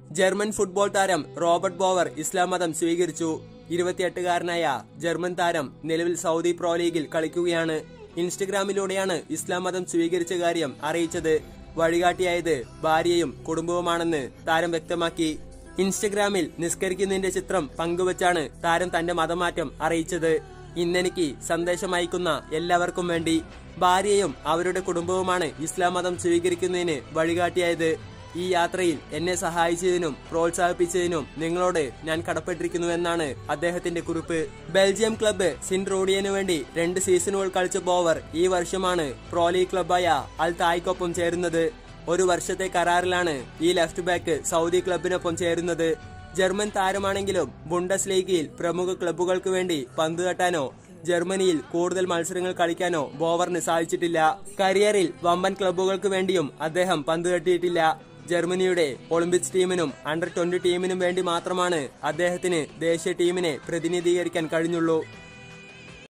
German football താരം Robert Bauer ഇസ്ലാം മതം സ്വീകരിച്ചു ഇരുപത്തിയെട്ടുകാരനായ ജർമ്മൻ താരം നിലവിൽ സൗദി പ്രോ ലീഗിൽ കളിക്കുകയാണ് ഇൻസ്റ്റഗ്രാമിലൂടെയാണ് ഇസ്ലാം മതം സ്വീകരിച്ച കാര്യം അറിയിച്ചത് വഴികാട്ടിയായത് ഭാര്യയും കുടുംബവുമാണെന്ന് താരം വ്യക്തമാക്കി ഇൻസ്റ്റഗ്രാമിൽ നിസ്കരിക്കുന്നതിന്റെ ചിത്രം പങ്കുവച്ചാണ് താരം തന്റെ മതമാറ്റം അറിയിച്ചത് ഇന്നെനിക്ക് സന്ദേശം അയക്കുന്ന എല്ലാവർക്കും വേണ്ടി ഭാര്യയും അവരുടെ കുടുംബവുമാണ് ഇസ്ലാം മതം സ്വീകരിക്കുന്നതിന് വഴികാട്ടിയായത് ഈ യാത്രയിൽ എന്നെ സഹായിച്ചതിനും പ്രോത്സാഹിപ്പിച്ചതിനും നിങ്ങളോട് ഞാൻ കടപ്പെട്ടിരിക്കുന്നുവെന്നാണ് അദ്ദേഹത്തിന്റെ കുറിപ്പ് ബെൽജിയം ക്ലബ്ബ് സിൻറോഡിയനു വേണ്ടി രണ്ട് സീസണുകൾ കളിച്ച ബോവർ ഈ വർഷമാണ് പ്രോ ലീഗ് ക്ലബ്ബായ അൽ തായ്ക്കൊപ്പം ചേരുന്നത് ഒരു വർഷത്തെ കരാറിലാണ് ഈ ലെഫ്റ്റ് ബാക്ക് സൗദി ക്ലബിനൊപ്പം ചേരുന്നത് ജർമ്മൻ താരമാണെങ്കിലും ബുണ്ടസ് ലീഗിൽ പ്രമുഖ ക്ലബ്ബുകൾക്ക് വേണ്ടി പന്ത് തട്ടാനോ ജർമ്മനിയിൽ കൂടുതൽ മത്സരങ്ങൾ കളിക്കാനോ ബോവറിന് സാധിച്ചിട്ടില്ല കരിയറിൽ വമ്പൻ ക്ലബ്ബുകൾക്ക് വേണ്ടിയും അദ്ദേഹം പന്ത് തട്ടിയിട്ടില്ല ജർമ്മനിയുടെ ഒളിമ്പിക്സ് ടീമിനും അണ്ടർ ട്വന്റി ടീമിനും വേണ്ടി മാത്രമാണ് അദ്ദേഹത്തിന് ദേശീയ ടീമിനെ പ്രതിനിധീകരിക്കാൻ കഴിഞ്ഞുള്ളൂ